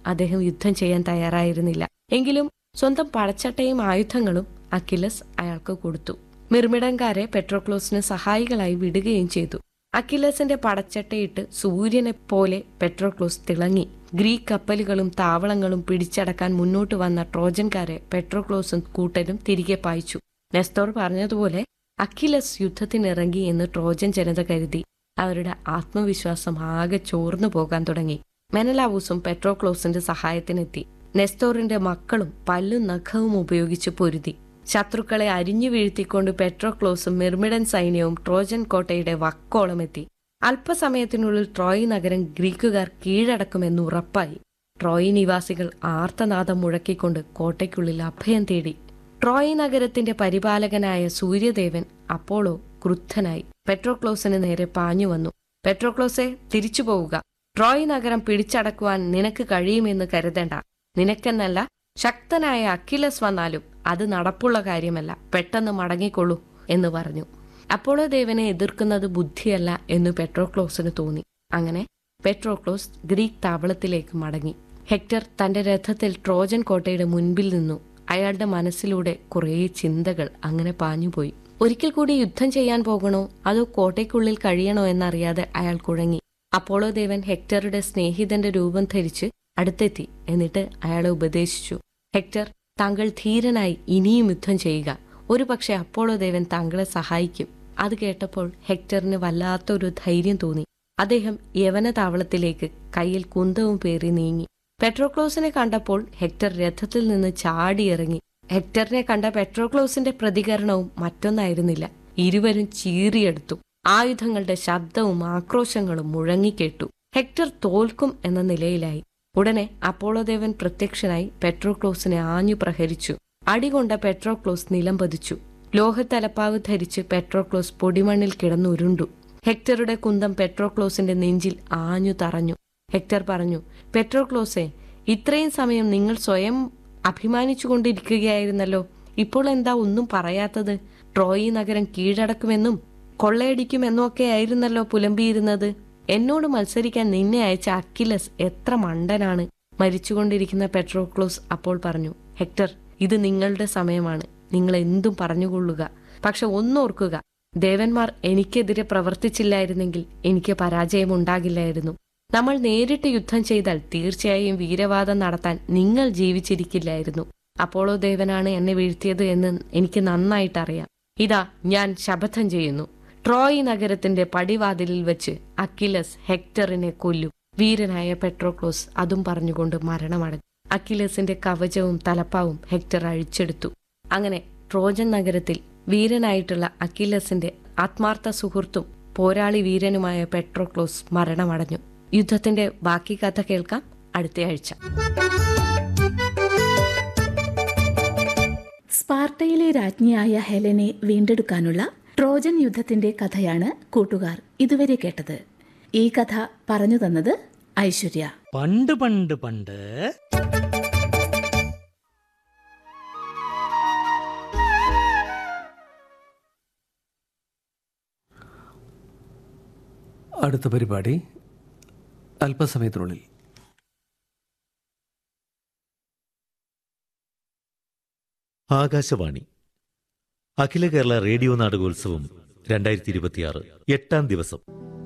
അദ്ദേഹം യുദ്ധം ചെയ്യാൻ തയ്യാറായിരുന്നില്ല എങ്കിലും സ്വന്തം പടച്ചട്ടയും ആയുധങ്ങളും അക്കിലസ് അയാൾക്ക് കൊടുത്തു മിർമിടൻകാരെ പെട്രോക്ലോസിന് സഹായികളായി വിടുകയും ചെയ്തു അക്കിലസിന്റെ പടച്ചട്ടയിട്ട് സൂര്യനെ പോലെ പെട്രോക്ലോസ് തിളങ്ങി ഗ്രീക്ക് കപ്പലുകളും താവളങ്ങളും പിടിച്ചടക്കാൻ മുന്നോട്ട് വന്ന ട്രോജൻകാരെ പെട്രോക്ലോസും കൂട്ടരും തിരികെ പായിച്ചു നെസ്തോർ പറഞ്ഞതുപോലെ അക്കിലസ് യുദ്ധത്തിനിറങ്ങി എന്ന് ട്രോജൻ ജനത കരുതി അവരുടെ ആത്മവിശ്വാസം ആകെ ചോർന്നു പോകാൻ തുടങ്ങി മെനലാവൂസും പെട്രോക്ലോസിന്റെ സഹായത്തിനെത്തി നെസ്തോറിന്റെ മക്കളും പല്ലും നഖവും ഉപയോഗിച്ച് പൊരുതി ശത്രുക്കളെ അരിഞ്ഞു വീഴ്ത്തിക്കൊണ്ട് പെട്രോക്ലോസും മിർമിഡൻ സൈന്യവും ട്രോജൻ കോട്ടയുടെ വക്കോളമെത്തി അല്പസമയത്തിനുള്ളിൽ ട്രോയ് നഗരം ഗ്രീക്കുകാർ കീഴടക്കുമെന്ന് ഉറപ്പായി ട്രോയ് നിവാസികൾ ആർത്തനാദം മുഴക്കിക്കൊണ്ട് കോട്ടയ്ക്കുള്ളിൽ അഭയം തേടി ട്രോയ് നഗരത്തിന്റെ പരിപാലകനായ സൂര്യദേവൻ അപ്പോളോ ക്രുദ്ധനായി പെട്രോക്ലോസിന് നേരെ പാഞ്ഞു വന്നു പെട്രോക്ലോസെ തിരിച്ചു പോവുക ട്രോയ് നഗരം പിടിച്ചടക്കുവാൻ നിനക്ക് കഴിയുമെന്ന് കരുതണ്ട നിനക്കെന്നല്ല ശക്തനായ അക്കിലസ് വന്നാലും അത് നടപ്പുള്ള കാര്യമല്ല പെട്ടെന്ന് മടങ്ങിക്കൊള്ളൂ എന്ന് പറഞ്ഞു അപ്പോളോ ദേവനെ എതിർക്കുന്നത് ബുദ്ധിയല്ല എന്ന് പെട്രോക്ലോസിന് തോന്നി അങ്ങനെ പെട്രോക്ലോസ് ഗ്രീക്ക് താവളത്തിലേക്ക് മടങ്ങി ഹെക്ടർ തന്റെ രഥത്തിൽ ട്രോജൻ കോട്ടയുടെ മുൻപിൽ നിന്നു അയാളുടെ മനസ്സിലൂടെ കുറേ ചിന്തകൾ അങ്ങനെ പാഞ്ഞുപോയി ഒരിക്കൽ കൂടി യുദ്ധം ചെയ്യാൻ പോകണോ അതോ കോട്ടയ്ക്കുള്ളിൽ കഴിയണോ എന്നറിയാതെ അയാൾ കുഴങ്ങി അപ്പോളോ ദേവൻ ഹെക്ടറുടെ സ്നേഹിതന്റെ രൂപം ധരിച്ച് അടുത്തെത്തി എന്നിട്ട് അയാളെ ഉപദേശിച്ചു ഹെക്ടർ താങ്കൾ ധീരനായി ഇനിയും യുദ്ധം ചെയ്യുക ഒരു പക്ഷെ അപ്പോളോ ദേവൻ താങ്കളെ സഹായിക്കും അത് കേട്ടപ്പോൾ ഹെക്ടറിന് വല്ലാത്തൊരു ധൈര്യം തോന്നി അദ്ദേഹം യവന താവളത്തിലേക്ക് കയ്യിൽ കുന്തവും പേറി നീങ്ങി പെട്രോക്ലോസിനെ കണ്ടപ്പോൾ ഹെക്ടർ രഥത്തിൽ നിന്ന് ചാടിയിറങ്ങി ഹെക്ടറിനെ കണ്ട പെട്രോക്ലോസിന്റെ പ്രതികരണവും മറ്റൊന്നായിരുന്നില്ല ഇരുവരും ചീറിയെടുത്തു ആയുധങ്ങളുടെ ശബ്ദവും ആക്രോശങ്ങളും മുഴങ്ങിക്കേട്ടു ഹെക്ടർ തോൽക്കും എന്ന നിലയിലായി ഉടനെ അപ്പോളോദേവൻ പ്രത്യക്ഷനായി പെട്രോക്ലോസിനെ ആഞ്ഞു പ്രഹരിച്ചു അടികൊണ്ട പെട്രോക്ലോസ് നിലംപതിച്ചു ലോഹത്തലപ്പാവ് ധരിച്ച് പെട്രോക്ലോസ് പൊടിമണ്ണിൽ കിടന്നുരുണ്ടു ഹെക്ടറുടെ കുന്തം പെട്രോക്ലോസിന്റെ നെഞ്ചിൽ ആഞ്ഞു തറഞ്ഞു ഹെക്ടർ പറഞ്ഞു പെട്രോക്ലോസെ ഇത്രയും സമയം നിങ്ങൾ സ്വയം അഭിമാനിച്ചുകൊണ്ടിരിക്കുകയായിരുന്നല്ലോ ഇപ്പോൾ എന്താ ഒന്നും പറയാത്തത് ട്രോയി നഗരം കീഴടക്കുമെന്നും കൊള്ളയടിക്കുമെന്നും ഒക്കെ ആയിരുന്നല്ലോ പുലമ്പിയിരുന്നത് എന്നോട് മത്സരിക്കാൻ നിന്നെ അയച്ച അക്കിലസ് എത്ര മണ്ടനാണ് മരിച്ചുകൊണ്ടിരിക്കുന്ന പെട്രോക്ലോസ് അപ്പോൾ പറഞ്ഞു ഹെക്ടർ ഇത് നിങ്ങളുടെ സമയമാണ് നിങ്ങൾ എന്തും പറഞ്ഞുകൊള്ളുക പക്ഷെ ഒന്നോർക്കുക ദേവന്മാർ എനിക്കെതിരെ പ്രവർത്തിച്ചില്ലായിരുന്നെങ്കിൽ എനിക്ക് പരാജയമുണ്ടാകില്ലായിരുന്നു നമ്മൾ നേരിട്ട് യുദ്ധം ചെയ്താൽ തീർച്ചയായും വീരവാദം നടത്താൻ നിങ്ങൾ ജീവിച്ചിരിക്കില്ലായിരുന്നു അപ്പോളോ ദേവനാണ് എന്നെ വീഴ്ത്തിയത് എന്ന് എനിക്ക് നന്നായിട്ടറിയാം ഇതാ ഞാൻ ശപഥം ചെയ്യുന്നു ട്രോയ് നഗരത്തിന്റെ പടിവാതിലിൽ വെച്ച് അക്കിലസ് ഹെക്ടറിനെ കൊല്ലും വീരനായ പെട്രോക്ലോസ് അതും പറഞ്ഞുകൊണ്ട് മരണമടഞ്ഞു അക്കിലസിന്റെ കവചവും തലപ്പാവും ഹെക്ടർ അഴിച്ചെടുത്തു അങ്ങനെ ട്രോജൻ നഗരത്തിൽ വീരനായിട്ടുള്ള അക്കിലസിന്റെ ആത്മാർത്ഥ സുഹൃത്തും പോരാളി വീരനുമായ പെട്രോക്ലോസ് മരണമടഞ്ഞു യുദ്ധത്തിന്റെ ബാക്കി കഥ കേൾക്കാം അടുത്തയാഴ്ച സ്പാർട്ടയിലെ രാജ്ഞിയായ ഹെലനെ വീണ്ടെടുക്കാനുള്ള ട്രോജൻ യുദ്ധത്തിന്റെ കഥയാണ് കൂട്ടുകാർ ഇതുവരെ കേട്ടത് ഈ കഥ പറഞ്ഞു തന്നത് ഐശ്വര്യ പണ്ട് പണ്ട് പണ്ട് അടുത്ത പരിപാടി അല്പസമയത്തിനുള്ളിൽ ആകാശവാണി അഖില കേരള റേഡിയോ നാടകോത്സവം രണ്ടായിരത്തി ഇരുപത്തിയാറ് എട്ടാം ദിവസം